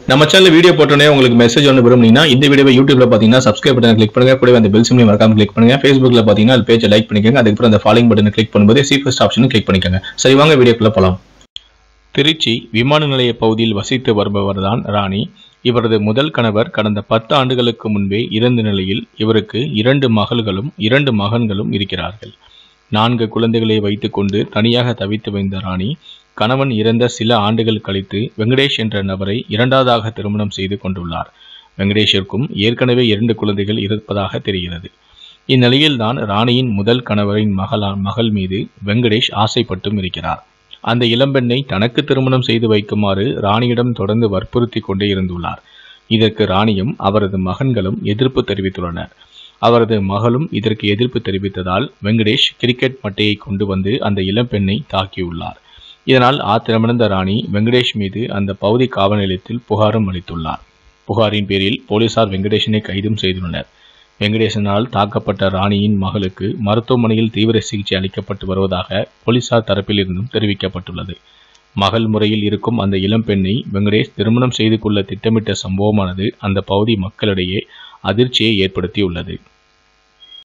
நம்ம channel video போட்டோன்னே உங்களுக்கு மெசேஜ் ஒன்று விரும்புனீங்கன்னா இந்த வீடியோவை யூடியூப்ல பார்த்தீங்கன்னா சப்ஸ்கிரைப் பட்டன் கிளிக் பண்ணுங்க கூடவே அந்த பெல் சிம்லையும் மறக்காம கிளிக் பண்ணுங்க ஃபேஸ்புக்ல பார்த்தீங்கன்னா அது பேஜை லைக் பண்ணிக்கோங்க அதுக்கப்புறம் அந்த ஃபாலோயிங் பட்டனை கிளிக் பண்ணும்போது சி ஃபர்ஸ்ட் ஆப்ஷனும் கிளிக் பண்ணிக்கோங்க சரி வாங்க வீடியோக்குள்ள போலாம் திருச்சி விமான நிலைய பகுதியில் வசித்து வருபவர் தான் ராணி இவரது முதல் கணவர் கடந்த பத்து ஆண்டுகளுக்கு முன்பே இறந்த நிலையில் இவருக்கு இரண்டு மகள்களும் இரண்டு மகன்களும் இருக்கிறார்கள் நான்கு குழந்தைகளை வைத்துக்கொண்டு தனியாக தவித்து வைந்த ராணி கணவன் இறந்த சில ஆண்டுகள் கழித்து வெங்கடேஷ் என்ற நபரை இரண்டாவதாக திருமணம் செய்து கொண்டுள்ளார் வெங்கடேஷிற்கும் ஏற்கனவே இரண்டு குழந்தைகள் இருப்பதாக தெரிகிறது இந்நிலையில்தான் ராணியின் முதல் கணவரின் மகளா மகள் மீது வெங்கடேஷ் ஆசைப்பட்டும் இருக்கிறார் அந்த இளம்பெண்ணை தனக்கு திருமணம் செய்து வைக்குமாறு ராணியிடம் தொடர்ந்து வற்புறுத்தி கொண்டே இருந்துள்ளார் இதற்கு ராணியும் அவரது மகன்களும் எதிர்ப்பு தெரிவித்துள்ளனர் அவரது மகளும் இதற்கு எதிர்ப்பு தெரிவித்ததால் வெங்கடேஷ் கிரிக்கெட் மட்டையை கொண்டு வந்து அந்த இளம்பெண்ணை தாக்கியுள்ளார் இதனால் ஆத்திரமடைந்த ராணி வெங்கடேஷ் மீது அந்த பகுதி காவல் நிலையத்தில் புகாரும் அளித்துள்ளார் புகாரின் பேரில் போலீசார் வெங்கடேஷனை கைதும் செய்துள்ளனர் வெங்கடேசனால் தாக்கப்பட்ட ராணியின் மகளுக்கு மருத்துவமனையில் தீவிர சிகிச்சை அளிக்கப்பட்டு வருவதாக போலீசார் தரப்பில் இருந்தும் தெரிவிக்கப்பட்டுள்ளது மகள் முறையில் இருக்கும் அந்த இளம்பெண்ணை வெங்கடேஷ் திருமணம் செய்து கொள்ள திட்டமிட்ட சம்பவமானது அந்த பகுதி மக்களிடையே அதிர்ச்சியை ஏற்படுத்தியுள்ளது